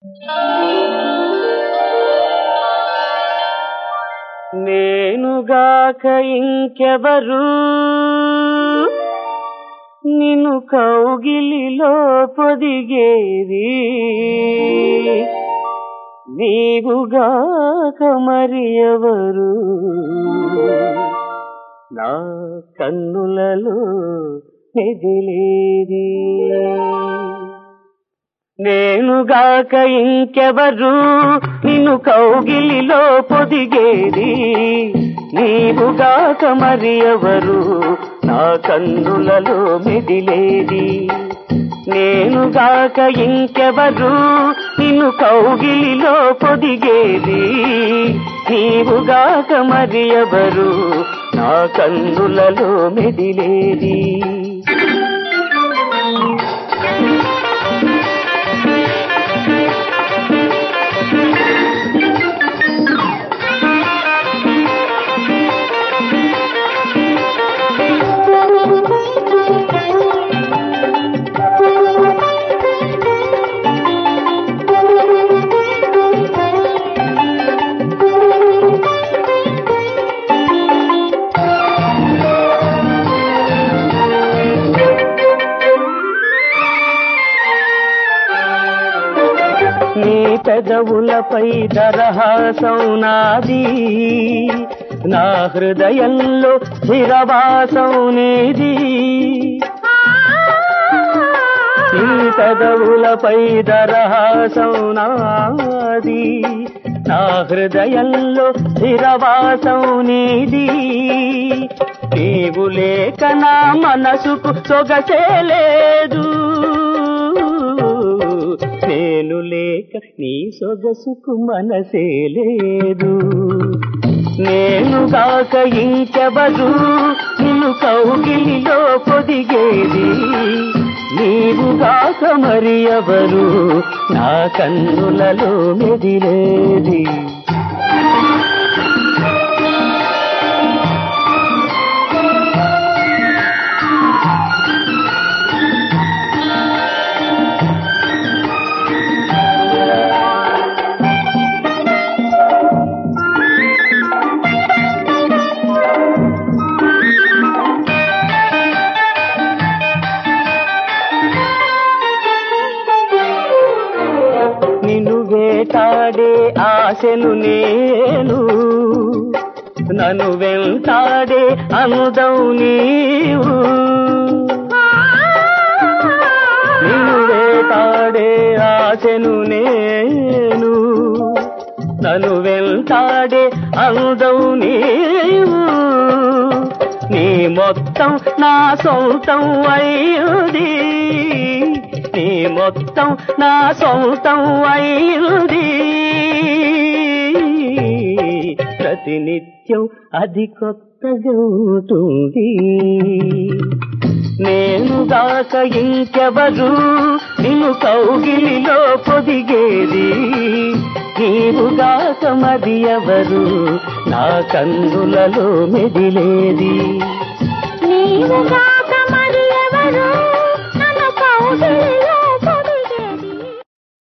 నేనుగాక ఇంకెవరు నిన్ను కౌగిలిలో పొదిగేది నీవుగాక మరి ఎవరు నా కన్నులలో మెదిలేది నేనుగాక ఇంకెవరు నిన్ను కౌగిలిలో పొదిగేది నీవుగాక మరి ఎవరు నా కన్నులలో మెదిలేది నేనుగాక ఇంకెవరు నిన్ను కౌగిలిలో పొదిగేది నీవుగాక మరి ఎవరు నా కన్నులలో మెదిలేది నీ పెదవులపై దరహాసం నాది నా హృదయంలో స్థిరవాసం నీది నీ పెదవులపై దరహాసం నాది నా హృదయంలో స్థిరవాసం నీది నీవు లేక నా మనసుకు సొగసే లేదు నేను లేక నీ సొగసుకు మనసే లేదు నేను కాక ఇంకెవరు నిన్ను కౌగిలిలో పొదిగేది నీవు కాక మరి ఎవరు నా కన్నులలో మెదిలేది నిన్ను వేటాడే ఆశను నేను నన్ను వెంటాడే అనుదం నీవు నిన్ను వేటాడే ఆశను నేను నన్ను వెంటాడే అందం నీవు నీ మొత్తం నా సొంతం అయ్యుది నీ మొత్తం నా సొంతం అయ్యుది ప్రతినిత్యం అది కొత్తగా ఉంటుంది నేను దాక ఇంకెవరు నిన్ను కౌగిలిలో పొదిగేది నీవుగాక మరి ఎవరు నా కన్నులలో మెదిలేది నీవుగాక మరి ఎవరు నన్ను కౌగిలిలో